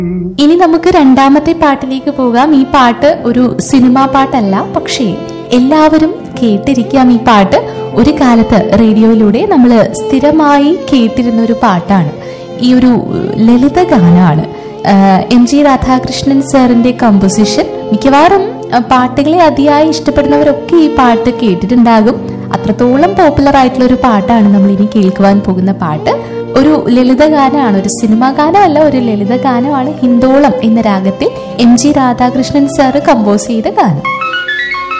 ഇനി നമുക്ക് രണ്ടാമത്തെ പാട്ടിലേക്ക് പോകാം ഈ പാട്ട് ഒരു സിനിമാ പാട്ടല്ല പക്ഷേ എല്ലാവരും കേട്ടിരിക്കാം ഈ പാട്ട് ഒരു കാലത്ത് റേഡിയോയിലൂടെ നമ്മൾ സ്ഥിരമായി കേട്ടിരുന്ന ഒരു പാട്ടാണ് ഈ ഒരു ലളിത ഗാനമാണ് ആഹ് എം ജി രാധാകൃഷ്ണൻ സാറിന്റെ കമ്പോസിഷൻ മിക്കവാറും ആഹ് പാട്ടുകളെ അതിയായി ഇഷ്ടപ്പെടുന്നവരൊക്കെ ഈ പാട്ട് കേട്ടിട്ടുണ്ടാകും അത്രത്തോളം പോപ്പുലർ ആയിട്ടുള്ള ഒരു പാട്ടാണ് നമ്മൾ ഇനി കേൾക്കുവാൻ പോകുന്ന പാട്ട് ഒരു ലളിത ഗാനമാണ് ഒരു സിനിമാ ഗാനമല്ല ഒരു ലളിത ഗാനമാണ് ഹിന്ദോളം എന്ന രാഗത്തിൽ M G Radhakrishnan sir compose ചെയ്ത ഗാനം